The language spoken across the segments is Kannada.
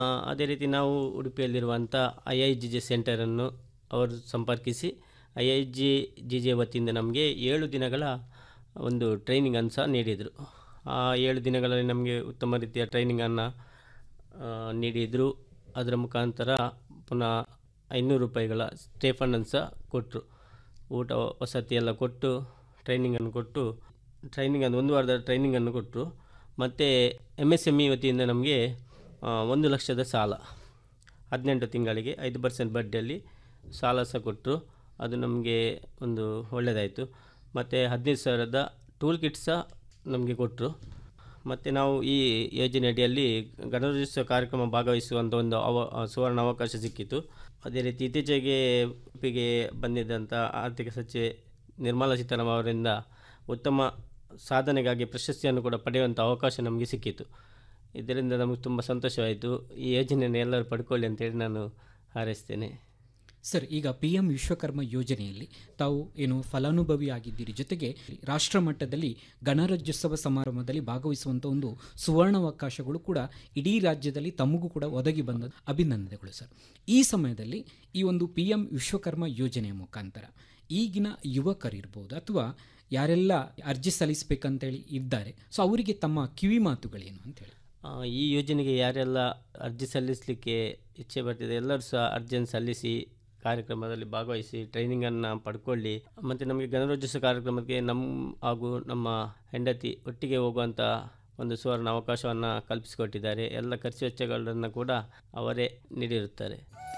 ಆ, ಅದೇ ರೀತಿ ನಾವು ಉಡುಪಿಯಲ್ಲಿರುವಂಥ ಐ ಐ ಜಿ ಜೆ ಸೆಂಟರನ್ನು ಅವರು ಸಂಪರ್ಕಿಸಿ I I G G J ವತಿಯಿಂದ ನಮಗೆ ಏಳು ದಿನಗಳ ಒಂದು ಟ್ರೈನಿಂಗನ್ನು ಸಹ ನೀಡಿದರು ಆ ಏಳು ದಿನಗಳಲ್ಲಿ ನಮಗೆ ಉತ್ತಮ ರೀತಿಯ ಟ್ರೈನಿಂಗನ್ನು ನೀಡಿದರು ಅದರ ಮುಖಾಂತರ ಪುನಃ ಐನೂರು ರೂಪಾಯಿಗಳ ಸ್ಟೇಫಂಡನ್ನು ಸಹ ಕೊಟ್ಟರು ಊಟ ವಸತಿ ಎಲ್ಲ ಕೊಟ್ಟು ಟ್ರೈನಿಂಗನ್ನು ಕೊಟ್ಟು ಟ್ರೈನಿಂಗನ್ನು ಒಂದು ವಾರದ ಟ್ರೈನಿಂಗನ್ನು ಕೊಟ್ಟರು ಮತ್ತು ಎಮ್ ಎಸ್ ಎಮ್ ಇ ವತಿಯಿಂದ ನಮಗೆ ಆ, ಒಂದು ಲಕ್ಷದ ಸಾಲ ಹದಿನೆಂಟು ತಿಂಗಳಿಗೆ ಐದು ಪರ್ಸೆಂಟ್ ಬಡ್ಡಿಯಲ್ಲಿ ಸಾಲ ಸಹ ಕೊಟ್ಟರು ಅದು ನಮಗೆ ಒಂದು ಒಳ್ಳೆಯದಾಯಿತು ಮತ್ತು ಹದಿನೈದು ಸಾವಿರದ ಟೂಲ್ ಕಿಟ್ ಸಹ ನಮಗೆ ಕೊಟ್ಟರು ಮತ್ತು ನಾವು ಈ ಯೋಜನೆ ಅಡಿಯಲ್ಲಿ ಗಣರಾಜ್ಯೋತ್ಸವ ಕಾರ್ಯಕ್ರಮ ಭಾಗವಹಿಸುವಂಥ ಒಂದು ಅವ ಸುವರ್ಣ ಅವಕಾಶ ಸಿಕ್ಕಿತು ಅದೇ ರೀತಿ ಇತ್ತೀಚೆಗೆ ಉಡುಪಿಗೆ ಬಂದಿದ್ದಂಥ ಆರ್ಥಿಕ ಸಚಿವೆ ನಿರ್ಮಲಾ ಸೀತಾರಾಮನ್ ಅವರಿಂದ ಉತ್ತಮ ಸಾಧನೆಗಾಗಿ ಪ್ರಶಸ್ತಿಯನ್ನು ಕೂಡ ಪಡೆಯುವಂಥ ಅವಕಾಶ ನಮಗೆ ಸಿಕ್ಕಿತು ಇದರಿಂದ ನಮಗೆ ತುಂಬ ಸಂತೋಷವಾಯಿತು ಈ ಯೋಜನೆಯನ್ನು ಎಲ್ಲರೂ ಪಡ್ಕೊಳ್ಳಿ ಅಂತೇಳಿ ನಾನು ಹಾರೈಸ್ತೇನೆ ಸರ್ ಈಗ ಪಿ ಎಂ ವಿಶ್ವಕರ್ಮ ಯೋಜನೆಯಲ್ಲಿ ತಾವು ಏನು ಫಲಾನುಭವಿ ಆಗಿದ್ದೀರಿ ಜೊತೆಗೆ ರಾಷ್ಟ್ರ ಮಟ್ಟದಲ್ಲಿ ಗಣರಾಜ್ಯೋತ್ಸವ ಸಮಾರಂಭದಲ್ಲಿ ಭಾಗವಹಿಸುವಂಥ ಒಂದು ಸುವರ್ಣಾವಕಾಶಗಳು ಕೂಡ ಇಡೀ ರಾಜ್ಯದಲ್ಲಿ ತಮಗೂ ಕೂಡ ಒದಗಿ ಬಂದ ಅಭಿನಂದನೆಗಳು ಸರ್ ಈ ಸಮಯದಲ್ಲಿ ಈ ಒಂದು ಪಿ ಎಂ ವಿಶ್ವಕರ್ಮ ಯೋಜನೆಯ ಮುಖಾಂತರ ಈಗಿನ ಯುವಕರಿರ್ಬೋದು ಅಥವಾ ಯಾರೆಲ್ಲ ಅರ್ಜಿ ಸಲ್ಲಿಸಬೇಕಂತೇಳಿ ಇದ್ದಾರೆ ಸೊ ಅವರಿಗೆ ತಮ್ಮ ಕಿವಿ ಮಾತುಗಳೇನು ಅಂತೇಳಿ ಆ, ಈ ಯೋಜನೆಗೆ ಯಾರೆಲ್ಲ ಅರ್ಜಿ ಸಲ್ಲಿಸಲಿಕ್ಕೆ ಇಚ್ಛೆ ಬರ್ತಿದೆ ಎಲ್ಲರೂ ಸಹ ಅರ್ಜಿಯನ್ನು ಸಲ್ಲಿಸಿ ಕಾರ್ಯಕ್ರಮದಲ್ಲಿ ಭಾಗವಹಿಸಿ ಟ್ರೈನಿಂಗನ್ನು ಪಡ್ಕೊಳ್ಳಿ ಮತ್ತು ನಮಗೆ ಗಣರಾಜ್ಯೋತ್ಸವ ಕಾರ್ಯಕ್ರಮಕ್ಕೆ ನಮ್ಮ ಹಾಗೂ ನಮ್ಮ ಹೆಂಡತಿ ಒಟ್ಟಿಗೆ ಹೋಗುವಂಥ ಒಂದು ಸುವರ್ಣ ಅವಕಾಶವನ್ನು ಕಲ್ಪಿಸಿಕೊಟ್ಟಿದ್ದಾರೆ ಎಲ್ಲ ಖರ್ಚು ವೆಚ್ಚಗಳನ್ನು ಕೂಡ ಅವರೇ ನೀಡಿರುತ್ತಾರೆ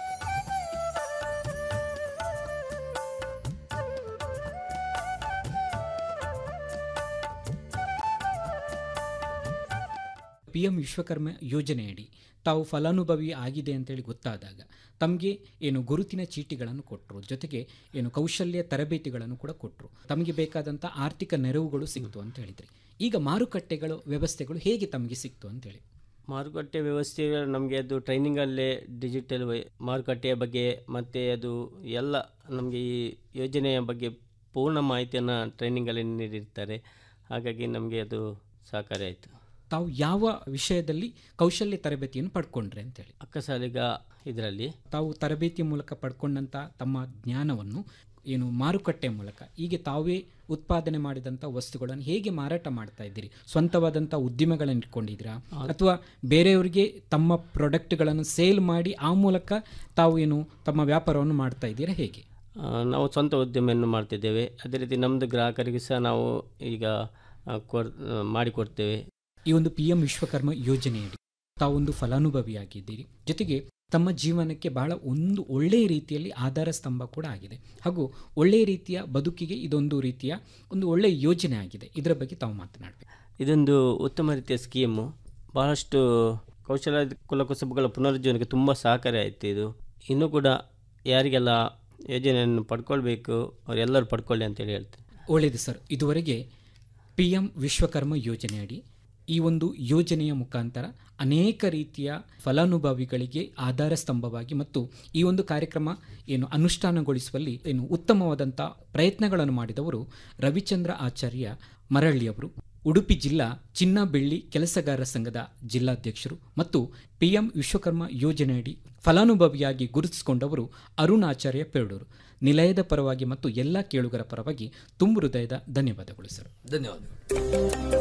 ಪಿ ಎಂ ವಿಶ್ವಕರ್ಮ ಯೋಜನೆಯಡಿ ತಾವು ಫಲಾನುಭವಿ ಆಗಿದೆ ಅಂತೇಳಿ ಗೊತ್ತಾದಾಗ ತಮಗೆ ಏನು ಗುರುತಿನ ಚೀಟಿಗಳನ್ನು ಕೊಟ್ಟರು ಜೊತೆಗೆ ಏನು ಕೌಶಲ್ಯ ತರಬೇತಿಗಳನ್ನು ಕೂಡ ಕೊಟ್ಟರು ತಮಗೆ ಬೇಕಾದಂಥ ಆರ್ಥಿಕ ನೆರವುಗಳು ಸಿಕ್ತು ಅಂತ ಹೇಳಿದ್ರಿ ಈಗ ಮಾರುಕಟ್ಟೆಗಳು ವ್ಯವಸ್ಥೆಗಳು ಹೇಗೆ ತಮಗೆ ಸಿಕ್ತು ಅಂತೇಳಿ ಮಾರುಕಟ್ಟೆ ವ್ಯವಸ್ಥೆ ನಮಗೆ ಅದು ಟ್ರೈನಿಂಗಲ್ಲೇ ಡಿಜಿಟಲ್ ವೈ- ಮಾರುಕಟ್ಟೆಯ ಬಗ್ಗೆ ಮತ್ತು ಅದು ಎಲ್ಲ ನಮಗೆ ಈ ಯೋಜನೆಯ ಬಗ್ಗೆ ಪೂರ್ಣ ಮಾಹಿತಿಯನ್ನು ಟ್ರೈನಿಂಗಲ್ಲಿ ನೀಡಿರ್ತಾರೆ ಹಾಗಾಗಿ ನಮಗೆ ಅದು ಸಹಕಾರಿ ಆಯಿತು ತಾವು ಯಾವ ವಿಷಯದಲ್ಲಿ ಕೌಶಲ್ಯ ತರಬೇತಿಯನ್ನು ಪಡ್ಕೊಂಡ್ರೆ ಅಂತೇಳಿ ಅಕ್ಕಸಾಲಿಗ ಇದರಲ್ಲಿ ತಾವು ತರಬೇತಿಯ ಮೂಲಕ ಪಡ್ಕೊಂಡಂಥ ತಮ್ಮ ಜ್ಞಾನವನ್ನು ಏನು ಮಾರುಕಟ್ಟೆ ಮೂಲಕ ಹೀಗೆ ತಾವೇ ಉತ್ಪಾದನೆ ಮಾಡಿದಂಥ ವಸ್ತುಗಳನ್ನು ಹೇಗೆ ಮಾರಾಟ ಮಾಡ್ತಾ ಇದ್ದೀರಿ ಸ್ವಂತವಾದಂಥ ಉದ್ದಿಮೆಗಳನ್ನು ಇಟ್ಕೊಂಡಿದ್ದೀರಾ ಅಥವಾ ಬೇರೆಯವರಿಗೆ ತಮ್ಮ ಪ್ರಾಡಕ್ಟ್ಗಳನ್ನು ಸೇಲ್ ಮಾಡಿ ಆ ಮೂಲಕ ತಾವು ಏನು ತಮ್ಮ ವ್ಯಾಪಾರವನ್ನು ಮಾಡ್ತಾ ಇದ್ದೀರಾ ಹೇಗೆ ಆ, ನಾವು ಸ್ವಂತ ಉದ್ಯಮವನ್ನು ಮಾಡ್ತಿದ್ದೇವೆ ಅದೇ ರೀತಿ ನಮ್ಮದು ಗ್ರಾಹಕರಿಗೆ ಸಹ ನಾವು ಈಗ ಆ, ಕೊಡ್ ಆ, ಮಾಡಿಕೊಡ್ತೇವೆ ಈ ಒಂದು ಪಿ ಎಂ ವಿಶ್ವಕರ್ಮ ಯೋಜನೆಯಡಿ ತಾವೊಂದು ಫಲಾನುಭವಿಯಾಗಿದ್ದೀರಿ ಜೊತೆಗೆ ತಮ್ಮ ಜೀವನಕ್ಕೆ ಬಹಳ ಒಂದು ಒಳ್ಳೆಯ ರೀತಿಯಲ್ಲಿ ಆಧಾರ ಸ್ತಂಭ ಕೂಡ ಆಗಿದೆ ಹಾಗೂ ಒಳ್ಳೆಯ ರೀತಿಯ ಬದುಕಿಗೆ ಇದೊಂದು ರೀತಿಯ ಒಂದು ಒಳ್ಳೆಯ ಯೋಜನೆ ಆಗಿದೆ ಇದರ ಬಗ್ಗೆ ತಾವು ಮಾತನಾಡಬೇಕು ಇದೊಂದು ಉತ್ತಮ ರೀತಿಯ ಸ್ಕೀಮು ಬಹಳಷ್ಟು ಕೌಶಲ ಕುಲಕುಸಬುಗಳ ಪುನರುಜ್ಜೀವನಕ್ಕೆ ತುಂಬ ಸಹಕಾರಿ ಆಯಿತು ಇದು ಇನ್ನೂ ಕೂಡ ಯಾರಿಗೆಲ್ಲ ಯೋಜನೆಯನ್ನು ಪಡ್ಕೊಳ್ಬೇಕು ಅವರೆಲ್ಲರೂ ಪಡ್ಕೊಳ್ಳಿ ಅಂತೇಳಿ ಹೇಳ್ತೇನೆ ಒಳ್ಳೆಯದು ಸರ್ ಇದುವರೆಗೆ ಪಿ ಎಂ ವಿಶ್ವಕರ್ಮ ಯೋಜನೆಯಡಿ ಈ ಒಂದು ಯೋಜನೆಯ ಮುಖಾಂತರ ಅನೇಕ ರೀತಿಯ ಫಲಾನುಭವಿಗಳಿಗೆ ಆಧಾರ ಸ್ತಂಭವಾಗಿ ಮತ್ತು ಈ ಒಂದು ಕಾರ್ಯಕ್ರಮ ಏನು ಅನುಷ್ಠಾನಗೊಳಿಸುವಲ್ಲಿ ಏನು ಉತ್ತಮವಾದಂಥ ಪ್ರಯತ್ನಗಳನ್ನು ಮಾಡಿದವರು ರವಿಚಂದ್ರ ಆಚಾರ್ಯ ಮರಳ್ಳಿಯವರು ಉಡುಪಿ ಜಿಲ್ಲಾ ಚಿನ್ನ ಬೆಳ್ಳಿ ಕೆಲಸಗಾರರ ಸಂಘದ ಜಿಲ್ಲಾಧ್ಯಕ್ಷರು ಮತ್ತು ಪಿಎಂ ವಿಶ್ವಕರ್ಮ ಯೋಜನೆಯಡಿ ಫಲಾನುಭವಿಯಾಗಿ ಗುರುತಿಸಿಕೊಂಡವರು ಅರುಣ್ ಆಚಾರ್ಯ ಪೇರೂರು ನಿಲಯದ ಪರವಾಗಿ ಮತ್ತು ಎಲ್ಲ ಕೇಳುಗರ ಪರವಾಗಿ ತುಂಬು ಹೃದಯದ ಧನ್ಯವಾದಗಳು ಸರ್ ಧನ್ಯವಾದಗಳು